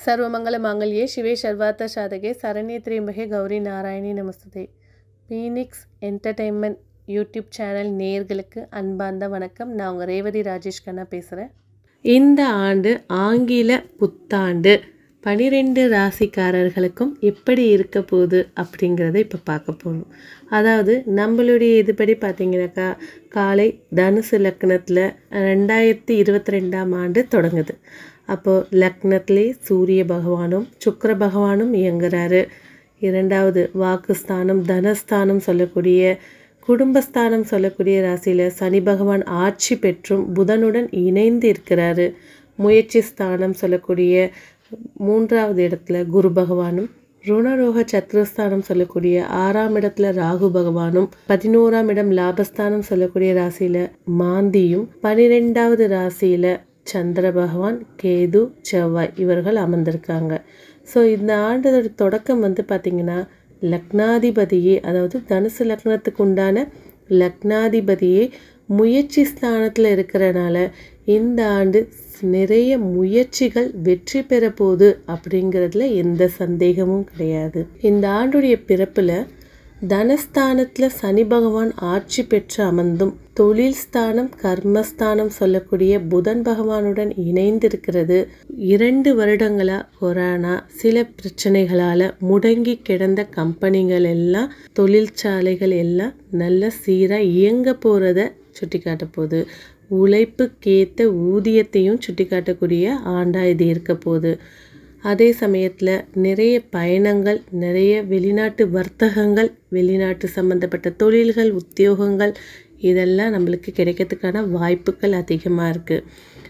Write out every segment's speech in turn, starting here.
ಸರ್ವಮಂಗಲ ಮಾಂಗಲ್ಯೆ ಶಿವೆ ಸರ್ವಾರ್ಥ ಸಾಧಗೆ ಸರಣ್ಯ ತ್ರಿಯಂಬಗೆ கௌரி நாராயணி நமஸ்தே பீனிக்ஸ் என்டர்டெயின்மெண்ட் யூடியூப் சேனல் நேயர்களுக்கு அன்பார்ந்த வணக்கம் நான் உங்கள் ரேவதி ராஜேஷ் கண்ணா பேசுகிறேன் இந்த ஆண்டு ஆங்கில புத்தாண்டு பனிரெண்டு ராசிக்காரர்களுக்கும் எப்படி இருக்க போகுது அப்படிங்கிறத இப்போ பார்க்க போகிறோம் அதாவது நம்மளுடைய இதுபடி பார்த்தீங்கன்னாக்கா காலை தனுசு லக்னத்தில் ரெண்டாயிரத்தி இருபத்தி ரெண்டாம் ஆண்டு தொடங்குது அப்போது லக்னத்திலே சூரிய பகவானும் சுக்கிர பகவானும் இயங்குறாரு இரண்டாவது வாக்குஸ்தானம் தனஸ்தானம் சொல்லக்கூடிய குடும்பஸ்தானம் சொல்லக்கூடிய ராசியில் சனி பகவான் ஆட்சி பெற்றும் புதனுடன் இணைந்து இருக்கிறாரு முயற்சி ஸ்தானம் சொல்லக்கூடிய மூன்றாவது இடத்துல குரு பகவானும் ருணரோக சத்ருஸ்தானம் சொல்லக்கூடிய ஆறாம் இடத்துல ராகு பகவானும் பதினோராம் இடம் லாபஸ்தானம் சொல்லக்கூடிய ராசியில மாந்தியும் பனிரெண்டாவது ராசியில சந்திர பகவான் கேது செவ்வாய் இவர்கள் அமர்ந்திருக்காங்க ஸோ இந்த ஆண்டோட தொடக்கம் வந்து பார்த்திங்கன்னா லக்னாதிபதியே அதாவது தனுசு லக்னத்துக்கு உண்டான லக்னாதிபதியே முயற்சி ஸ்தானத்தில் இருக்கிறனால இந்த ஆண்டு நிறைய முயற்சிகள் வெற்றி பெற போகுது அப்படிங்கிறதுல எந்த சந்தேகமும் கிடையாது இந்த ஆண்டுடைய பிறப்பில் தனஸ்தானத்தில் சனி பகவான் ஆட்சி பெற்று அமர்ந்தும் தொழில் ஸ்தானம் கர்மஸ்தானம் சொல்லக்கூடிய புதன் பகவானுடன் இணைந்திருக்கிறது இரண்டு வருடங்களா கொரோனா சில பிரச்சனைகளால் முடங்கி கிடந்த கம்பெனிகள் எல்லாம் தொழிற்சாலைகள் எல்லாம் நல்ல சீராக இயங்க போகிறத சுட்டி காட்ட போகுது உழைப்புக்கேற்ற ஊதியத்தையும் சுட்டி காட்டக்கூடிய ஆண்டாக இது இருக்க போகுது அதே சமயத்தில் நிறைய பயணங்கள் நிறைய வெளிநாட்டு வர்த்தகங்கள் வெளிநாட்டு சம்மந்தப்பட்ட தொழில்கள் உத்தியோகங்கள் இதெல்லாம் நம்மளுக்கு கிடைக்கிறதுக்கான வாய்ப்புகள் அதிகமாக இருக்குது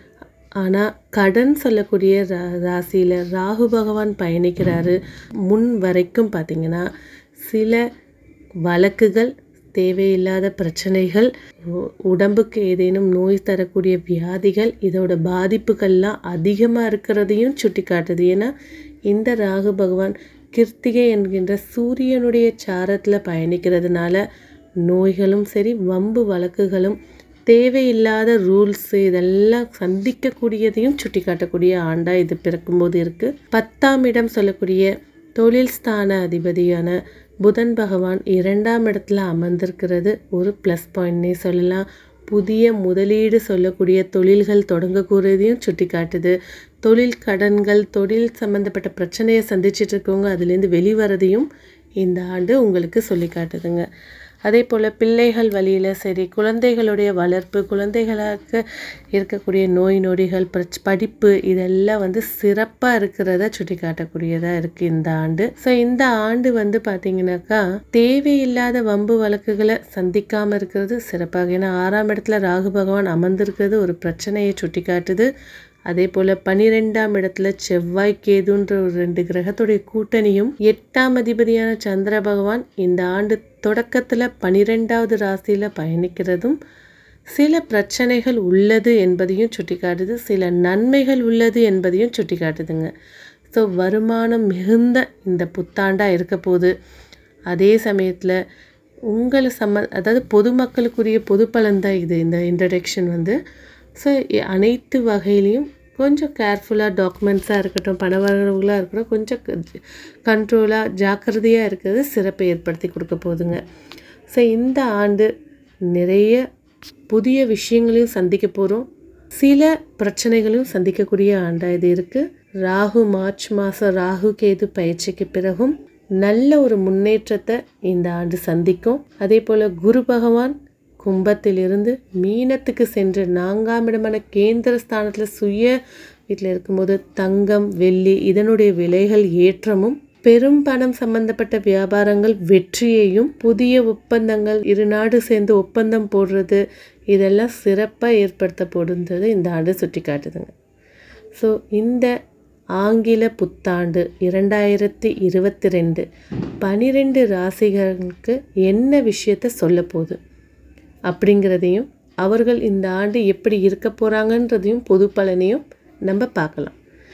ஆனால் கடன் சொல்லக்கூடிய ரா ராசியில் ராகு பகவான் பயணிக்கிறாரு முன் வரைக்கும் பார்த்திங்கன்னா சில வழக்குகள் தேவையில்லாத பிரச்சனைகள் உடம்புக்கு ஏதேனும் நோய் தரக்கூடிய வியாதிகள் இதோட பாதிப்புகள்லாம் அதிகமாக இருக்கிறதையும் சுட்டி காட்டுது ஏன்னா இந்த ராகு பகவான் கிருத்திகை என்கின்ற சூரியனுடைய சாரத்தில் பயணிக்கிறதுனால நோய்களும் சரி வம்பு வழக்குகளும் தேவையில்லாத ரூல்ஸ் இதெல்லாம் சந்திக்கக்கூடியதையும் சுட்டி காட்டக்கூடிய ஆண்டாக இது பிறக்கும்போது இருக்குது பத்தாம் இடம் சொல்லக்கூடிய தொழில் ஸ்தான அதிபதியான புதன் பகவான் இரண்டாம் இடத்துல அமர்ந்திருக்கிறது ஒரு ப்ளஸ் பாயிண்ட்னே சொல்லலாம் புதிய முதலீடு சொல்லக்கூடிய தொழில்கள் தொடங்கக்கூடியதையும் சுட்டி காட்டுது தொழில் கடன்கள் தொழில் சம்மந்தப்பட்ட பிரச்சனையை சந்திச்சிட்டு இருக்கவங்க அதுலேருந்து வெளிவரதையும் இந்த ஆண்டு உங்களுக்கு சொல்லி காட்டுதுங்க அதே போல் பிள்ளைகள் வழியில் சரி குழந்தைகளுடைய வளர்ப்பு குழந்தைகளாக இருக்கக்கூடிய நோய் நொடிகள் பிரச் படிப்பு இதெல்லாம் வந்து சிறப்பாக இருக்கிறத சுட்டி காட்டக்கூடியதாக இருக்குது இந்த ஆண்டு ஸோ இந்த ஆண்டு வந்து பார்த்திங்கனாக்கா தேவையில்லாத வம்பு வழக்குகளை சந்திக்காமல் இருக்கிறது சிறப்பாக ஏன்னா ஆறாம் இடத்துல ராகு பகவான் அமர்ந்திருக்கிறது ஒரு பிரச்சனையை சுட்டி காட்டுது அதே போல் பனிரெண்டாம் இடத்துல செவ்வாய் கேதுன்ற ஒரு ரெண்டு கிரகத்துடைய கூட்டணியும் எட்டாம் அதிபதியான சந்திர பகவான் இந்த ஆண்டு தொடக்கத்தில் பனிரெண்டாவது ராசியில் பயணிக்கிறதும் சில பிரச்சனைகள் உள்ளது என்பதையும் சுட்டி காட்டுது சில நன்மைகள் உள்ளது என்பதையும் சுட்டி காட்டுதுங்க ஸோ வருமானம் மிகுந்த இந்த புத்தாண்டாக இருக்க போது அதே சமயத்தில் உங்களை சம்ம அதாவது பொதுமக்களுக்குரிய பொது பலன் தான் இது இந்த இன்ட்ரடக்ஷன் வந்து ஸோ அனைத்து வகையிலையும் கொஞ்சம் கேர்ஃபுல்லாக டாக்குமெண்ட்ஸாக இருக்கட்டும் பண வரவுகளாக இருக்கட்டும் கொஞ்சம் கண்ட்ரோலாக ஜாக்கிரதையாக இருக்கிறது சிறப்பை ஏற்படுத்தி கொடுக்க போகுதுங்க ஸோ இந்த ஆண்டு நிறைய புதிய விஷயங்களையும் சந்திக்க போகிறோம் சில பிரச்சனைகளையும் சந்திக்கக்கூடிய ஆண்டாக இது இருக்குது ராகு மார்ச் மாதம் ராகு கேது பயிற்சிக்கு பிறகும் நல்ல ஒரு முன்னேற்றத்தை இந்த ஆண்டு சந்திக்கும் அதே போல் குரு பகவான் கும்பத்திலிருந்து மீனத்துக்கு சென்று நான்காம் இடமான கேந்திர ஸ்தானத்தில் சுய வீட்டில் இருக்கும்போது தங்கம் வெள்ளி இதனுடைய விலைகள் ஏற்றமும் பெரும் பணம் சம்பந்தப்பட்ட வியாபாரங்கள் வெற்றியையும் புதிய ஒப்பந்தங்கள் இரு நாடு சேர்ந்து ஒப்பந்தம் போடுறது இதெல்லாம் சிறப்பாக ஏற்படுத்த போடுன்றது இந்த ஆண்டு சுட்டி காட்டுதுங்க ஸோ இந்த ஆங்கில புத்தாண்டு இரண்டாயிரத்தி இருபத்தி ரெண்டு பனிரெண்டு ராசிகளுக்கு என்ன விஷயத்த சொல்ல போகுது அப்படிங்கிறதையும் அவர்கள் இந்த ஆண்டு எப்படி இருக்க போகிறாங்கன்றதையும் பொது பலனையும் நம்ம பார்க்கலாம்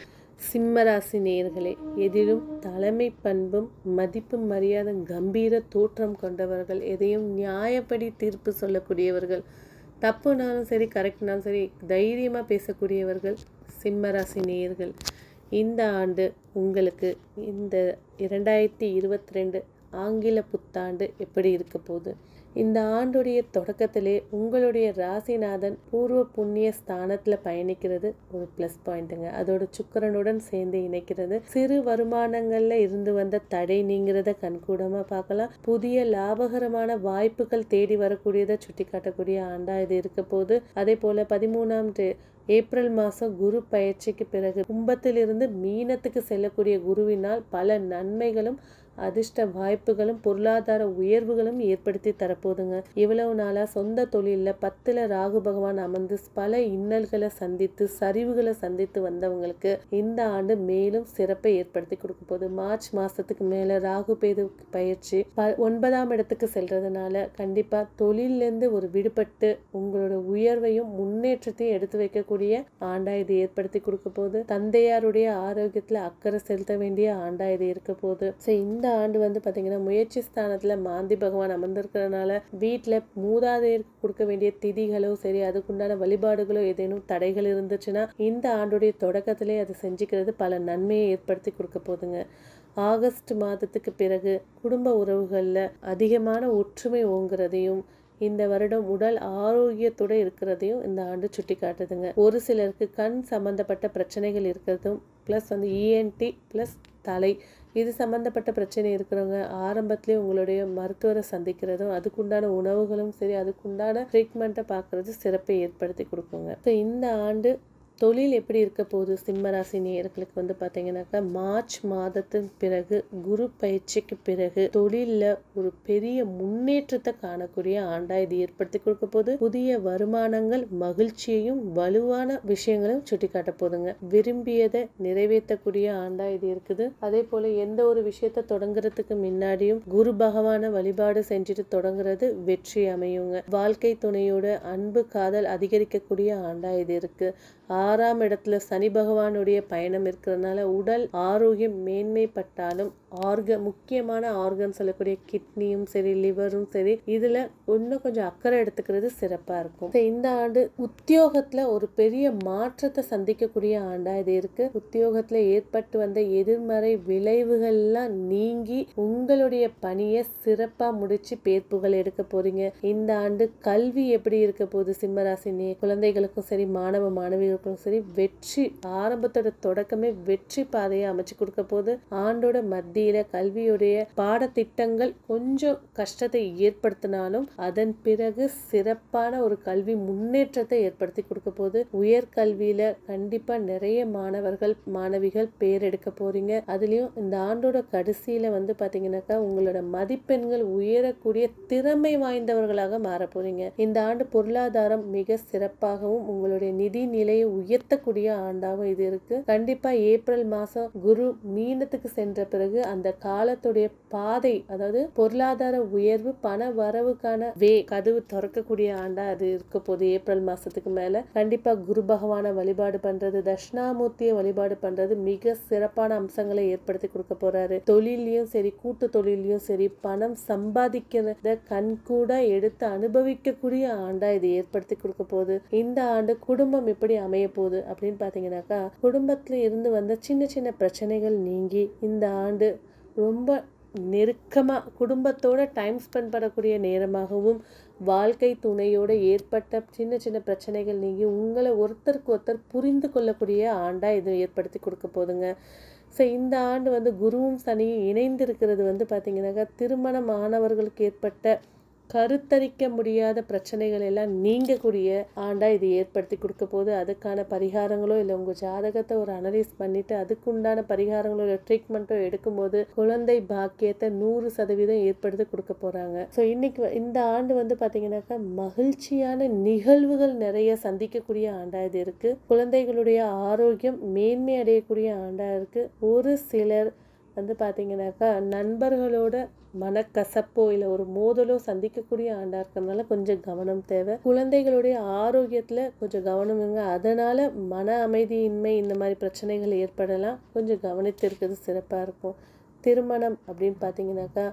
சிம்மராசி நேயர்களே எதிலும் தலைமை பண்பும் மதிப்பு மரியாதை கம்பீர தோற்றம் கொண்டவர்கள் எதையும் நியாயப்படி தீர்ப்பு சொல்லக்கூடியவர்கள் தப்புனாலும் சரி கரெக்ட்னாலும் சரி தைரியமாக பேசக்கூடியவர்கள் சிம்மராசி நேயர்கள் இந்த ஆண்டு உங்களுக்கு இந்த இரண்டாயிரத்தி இருபத்தி ரெண்டு ஆங்கில புத்தாண்டு எப்படி இருக்க போகுது இந்த ஆண்டுடைய தொடக்கத்திலே உங்களுடைய ராசிநாதன் பூர்வ புண்ணிய ஸ்தானத்தில் பயணிக்கிறது ஒரு ப்ளஸ் பாயிண்ட்டுங்க அதோட சுக்கரனுடன் சேர்ந்து இணைக்கிறது சிறு வருமானங்களில் இருந்து வந்த தடை நீங்கிறத கண்கூடமாக பார்க்கலாம் புதிய லாபகரமான வாய்ப்புகள் தேடி வரக்கூடியதை சுட்டி காட்டக்கூடிய ஆண்டா இது இருக்க போது அதே போல் பதிமூணாம் ஏப்ரல் மாதம் குரு பயிற்சிக்கு பிறகு கும்பத்திலிருந்து மீனத்துக்கு செல்லக்கூடிய குருவினால் பல நன்மைகளும் அதிர்ஷ்ட வாய்ப்புகளும் பொருளாதார உயர்வுகளும் ஏற்படுத்தி தரப்போதுங்க இவ்வளவு நாளாக சொந்த தொழிலில் பத்தில் ராகு பகவான் அமர்ந்து பல இன்னல்களை சந்தித்து சரிவுகளை சந்தித்து வந்தவங்களுக்கு இந்த ஆண்டு மேலும் சிறப்பை ஏற்படுத்தி கொடுக்க போகுது மார்ச் மாதத்துக்கு மேலே ராகு பேது பயிற்சி ப ஒன்பதாம் இடத்துக்கு செல்றதுனால கண்டிப்பாக தொழிலேருந்து ஒரு விடுபட்டு உங்களோட உயர்வையும் முன்னேற்றத்தையும் எடுத்து வைக்கக்கூடிய ஆண்டா இது ஏற்படுத்தி கொடுக்க போகுது தந்தையாருடைய ஆரோக்கியத்தில் அக்கறை செலுத்த வேண்டிய ஆண்டா இது இருக்க போகுது ஸோ இந்த இந்த ஆண்டு வந்து பார்த்தீங்கன்னா முயற்சி ஸ்தானத்தில் மாந்தி பகவான் அமர்ந்திருக்கிறதுனால வீட்டில் மூதாதையருக்கு கொடுக்க வேண்டிய திதிகளோ சரி அதுக்குண்டான வழிபாடுகளோ ஏதேனும் தடைகள் இருந்துச்சுன்னா இந்த ஆண்டுடைய தொடக்கத்திலே அதை செஞ்சுக்கிறது பல நன்மையை ஏற்படுத்தி கொடுக்க போதுங்க ஆகஸ்ட் மாதத்துக்கு பிறகு குடும்ப உறவுகளில் அதிகமான ஒற்றுமை ஓங்குறதையும் இந்த வருடம் உடல் ஆரோக்கியத்தோட இருக்கிறதையும் இந்த ஆண்டு சுட்டி காட்டுதுங்க ஒரு சிலருக்கு கண் சம்பந்தப்பட்ட பிரச்சனைகள் இருக்கிறதும் ப்ளஸ் வந்து இஎன்டி ப்ளஸ் தலை இது சம்மந்தப்பட்ட பிரச்சனை இருக்கிறவங்க ஆரம்பத்திலே உங்களுடைய மருத்துவரை சந்திக்கிறதும் அதுக்குண்டான உணவுகளும் சரி அதுக்குண்டான ட்ரீட்மெண்ட்டை பார்க்குறது சிறப்பை ஏற்படுத்தி கொடுக்குங்க ஸோ இந்த ஆண்டு தொழில் எப்படி இருக்க போகுது சிம்மராசி நேயர்களுக்கு வந்து பார்த்தீங்கன்னாக்கா மார்ச் மாதத்தின் பிறகு குரு பயிற்சிக்கு பிறகு தொழிலில் ஒரு பெரிய முன்னேற்றத்தை காணக்கூடிய ஆண்டா இது ஏற்படுத்தி கொடுக்க போது புதிய வருமானங்கள் மகிழ்ச்சியையும் வலுவான விஷயங்களும் சுட்டி காட்ட போதுங்க விரும்பியதை நிறைவேற்றக்கூடிய ஆண்டா இது இருக்குது அதே போல எந்த ஒரு விஷயத்த தொடங்குறதுக்கு முன்னாடியும் குரு பகவான வழிபாடு செஞ்சுட்டு தொடங்குறது வெற்றி அமையுங்க வாழ்க்கை துணையோட அன்பு காதல் அதிகரிக்கக்கூடிய ஆண்டா இது இருக்கு ஆறாம் இடத்துல சனி பகவானுடைய பயணம் இருக்கிறதுனால உடல் ஆரோக்கியம் மேன்மைப்பட்டாலும் ஆர்க முக்கியமான ஆர்கன் சொல்லக்கூடிய கிட்னியும் சரி லிவரும் சரி இதுல இன்னும் கொஞ்சம் அக்கறை எடுத்துக்கிறது சிறப்பா இருக்கும் இந்த ஆண்டு உத்தியோகத்துல ஒரு பெரிய மாற்றத்தை சந்திக்கக்கூடிய ஆண்டா இது இருக்கு உத்தியோகத்துல ஏற்பட்டு வந்த எதிர்மறை விளைவுகள்லாம் நீங்கி உங்களுடைய பணியை சிறப்பா முடிச்சு பேர்ப்புகள் எடுக்க போறீங்க இந்த ஆண்டு கல்வி எப்படி இருக்க போகுது சிம்மராசினே குழந்தைகளுக்கும் சரி மாணவ மாணவிகளுக்கும் சரி வெற்றி ஆரம்பத்தோட தொடக்கமே வெற்றி பாதையை அமைச்சு கொடுக்க போது ஆண்டோட மத்தியில கல்வியுடைய பாடத்திட்டங்கள் கொஞ்சம் கஷ்டத்தை ஏற்படுத்தினாலும் அதன் பிறகு சிறப்பான ஒரு கல்வி முன்னேற்றத்தை ஏற்படுத்தி கொடுக்க போது உயர்கல்வியில கண்டிப்பா நிறைய மாணவர்கள் மாணவிகள் பேர் எடுக்க போறீங்க அதுலயும் இந்த ஆண்டோட கடைசியில வந்து பாத்தீங்கன்னாக்கா உங்களோட மதிப்பெண்கள் உயரக்கூடிய திறமை வாய்ந்தவர்களாக மாற போறீங்க இந்த ஆண்டு பொருளாதாரம் மிக சிறப்பாகவும் உங்களுடைய நிதி நிலையை உயர்த்தக்கூடிய ஆண்டாகவும் இது இருக்கு கண்டிப்பா ஏப்ரல் மாசம் குரு மீனத்துக்கு சென்ற பிறகு அந்த காலத்துடைய பாதை அதாவது பொருளாதார உயர்வு பண வரவுக்கான வே கதவு திறக்கக்கூடிய ஆண்டா அது இருக்க போகுது ஏப்ரல் மாசத்துக்கு மேல கண்டிப்பா குரு பகவான வழிபாடு பண்றது தட்சிணாமூர்த்தியை வழிபாடு பண்றது மிக சிறப்பான அம்சங்களை ஏற்படுத்தி கொடுக்க போறாரு தொழிலையும் சரி கூட்டு தொழிலையும் சரி பணம் சம்பாதிக்கிறத கண்கூட எடுத்து அனுபவிக்கக்கூடிய ஆண்டா இது ஏற்படுத்தி கொடுக்க போகுது இந்த ஆண்டு குடும்பம் எப்படி அமைய போகுது அப்படின்னு பாத்தீங்கன்னாக்கா குடும்பத்துல இருந்து வந்த சின்ன சின்ன பிரச்சனைகள் நீங்கி இந்த ஆண்டு ரொம்ப நெருக்கமாக குடும்பத்தோட டைம் ஸ்பெண்ட் பண்ணக்கூடிய நேரமாகவும் வாழ்க்கை துணையோடு ஏற்பட்ட சின்ன சின்ன பிரச்சனைகள் நீங்கி உங்களை ஒருத்தருக்கு ஒருத்தர் புரிந்து கொள்ளக்கூடிய ஆண்டாக இது ஏற்படுத்தி கொடுக்க போதுங்க ஸோ இந்த ஆண்டு வந்து குருவும் சனியும் இணைந்து இருக்கிறது வந்து பார்த்திங்கனாக்கா திருமணம் ஆனவர்களுக்கு ஏற்பட்ட கருத்தரிக்க முடியாத பிரச்சனைகள் எல்லாம் நீங்கக்கூடிய ஆண்டா இது ஏற்படுத்தி கொடுக்க போது அதுக்கான பரிகாரங்களோ இல்லை உங்கள் ஜாதகத்தை ஒரு அனலைஸ் பண்ணிட்டு அதுக்குண்டான பரிகாரங்களோ இல்லை ட்ரீட்மெண்ட்டோ எடுக்கும்போது குழந்தை பாக்கியத்தை நூறு சதவீதம் ஏற்படுத்தி கொடுக்க போகிறாங்க ஸோ இன்னைக்கு இந்த ஆண்டு வந்து பார்த்தீங்கன்னாக்கா மகிழ்ச்சியான நிகழ்வுகள் நிறைய சந்திக்கக்கூடிய ஆண்டா இது இருக்குது குழந்தைகளுடைய ஆரோக்கியம் மேன்மை அடையக்கூடிய ஆண்டா இருக்குது ஒரு சிலர் வந்து பார்த்தீங்கன்னாக்கா நண்பர்களோட மனக்கசப்போ இல்லை ஒரு மோதலோ சந்திக்கக்கூடிய ஆண்டாக இருக்கிறதுனால கொஞ்சம் கவனம் தேவை குழந்தைகளுடைய ஆரோக்கியத்தில் கொஞ்சம் கவனமுங்க அதனால் மன அமைதியின்மை இந்த மாதிரி பிரச்சனைகள் ஏற்படலாம் கொஞ்சம் கவனித்து இருக்கிறது சிறப்பாக இருக்கும் திருமணம் அப்படின்னு பார்த்தீங்கன்னாக்கா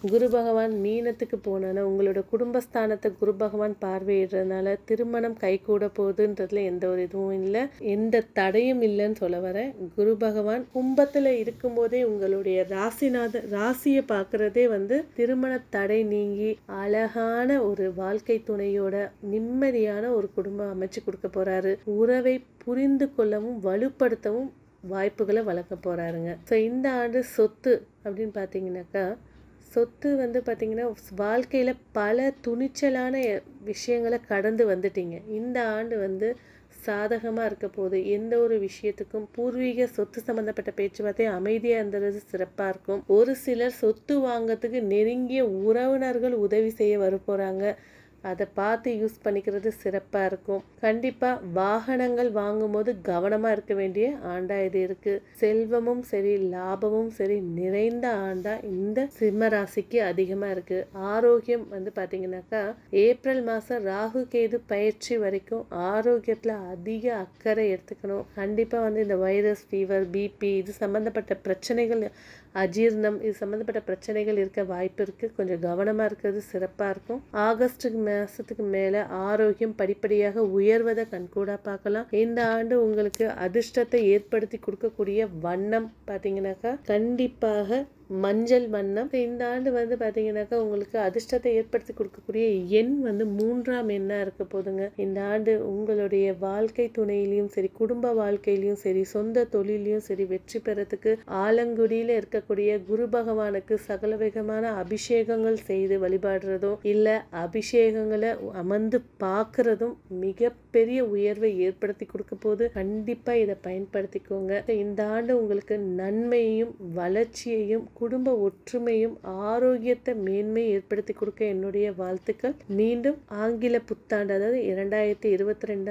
குரு பகவான் மீனத்துக்கு போனாலும் உங்களோட குடும்பஸ்தானத்தை குரு பகவான் பார்வையிடுறதுனால திருமணம் கைகூட போகுதுன்றதுல எந்த ஒரு இதுவும் இல்லை எந்த தடையும் இல்லைன்னு சொல்ல வரேன் குரு பகவான் கும்பத்தில் இருக்கும்போதே உங்களுடைய ராசிநாத ராசியை பார்க்குறதே வந்து திருமண தடை நீங்கி அழகான ஒரு வாழ்க்கை துணையோட நிம்மதியான ஒரு குடும்பம் அமைச்சு கொடுக்க போறாரு உறவை புரிந்து கொள்ளவும் வலுப்படுத்தவும் வாய்ப்புகளை வளர்க்க போறாருங்க ஸோ இந்த ஆண்டு சொத்து அப்படின்னு பார்த்தீங்கன்னாக்கா சொத்து வந்து பார்த்திங்கன்னா வாழ்க்கையில் பல துணிச்சலான விஷயங்களை கடந்து வந்துட்டீங்க இந்த ஆண்டு வந்து சாதகமாக இருக்க போது எந்த ஒரு விஷயத்துக்கும் பூர்வீக சொத்து சம்மந்தப்பட்ட பேச்சுவார்த்தை அமைதியாக இருந்தது சிறப்பாக இருக்கும் ஒரு சிலர் சொத்து வாங்கிறதுக்கு நெருங்கிய உறவினர்கள் உதவி செய்ய வர போகிறாங்க அதை பார்த்து யூஸ் பண்ணிக்கிறது சிறப்பாக இருக்கும் கண்டிப்பாக வாகனங்கள் வாங்கும்போது கவனமாக இருக்க வேண்டிய ஆண்டாக இது இருக்குது செல்வமும் சரி லாபமும் சரி நிறைந்த ஆண்டாக இந்த சிம்ம ராசிக்கு அதிகமாக இருக்குது ஆரோக்கியம் வந்து பார்த்திங்கனாக்கா ஏப்ரல் மாதம் ராகு கேது பயிற்சி வரைக்கும் ஆரோக்கியத்தில் அதிக அக்கறை எடுத்துக்கணும் கண்டிப்பாக வந்து இந்த வைரஸ் ஃபீவர் பிபி இது சம்மந்தப்பட்ட பிரச்சனைகள் அஜீர்ணம் இது சம்மந்தப்பட்ட பிரச்சனைகள் இருக்க வாய்ப்பு இருக்குது கொஞ்சம் கவனமாக இருக்கிறது சிறப்பாக இருக்கும் ஆகஸ்ட்டுக்கு மாதத்துக்கு மேலே ஆரோக்கியம் படிப்படியாக உயர்வதை கண்கூடாக பார்க்கலாம் இந்த ஆண்டு உங்களுக்கு அதிர்ஷ்டத்தை ஏற்படுத்தி கொடுக்கக்கூடிய வண்ணம் பார்த்தீங்கன்னாக்கா கண்டிப்பாக மஞ்சள் வண்ணம் இந்த ஆண்டு வந்து பார்த்தீங்கன்னாக்கா உங்களுக்கு அதிர்ஷ்டத்தை ஏற்படுத்தி கொடுக்கக்கூடிய எண் வந்து மூன்றாம் எண்ணாக இருக்க போதுங்க இந்த ஆண்டு உங்களுடைய வாழ்க்கை துணையிலையும் சரி குடும்ப வாழ்க்கையிலையும் சரி சொந்த தொழிலையும் சரி வெற்றி பெறத்துக்கு ஆலங்குடியில் இருக்கக்கூடிய குரு பகவானுக்கு சகலவிதமான அபிஷேகங்கள் செய்து வழிபாடுறதும் இல்லை அபிஷேகங்களை அமர்ந்து பார்க்கறதும் மிகப்பெரிய உயர்வை ஏற்படுத்தி கொடுக்க போது கண்டிப்பாக இதை பயன்படுத்திக்கோங்க இந்த ஆண்டு உங்களுக்கு நன்மையையும் வளர்ச்சியையும் குடும்ப ஒற்றுமையும் ஆரோக்கியத்தை மேன்மை ஏற்படுத்தி கொடுக்க என்னுடைய வாழ்த்துக்கள் மீண்டும் ஆங்கில புத்தாண்டு அதாவது இரண்டாயிரத்தி இருபத்தி ரெண்டு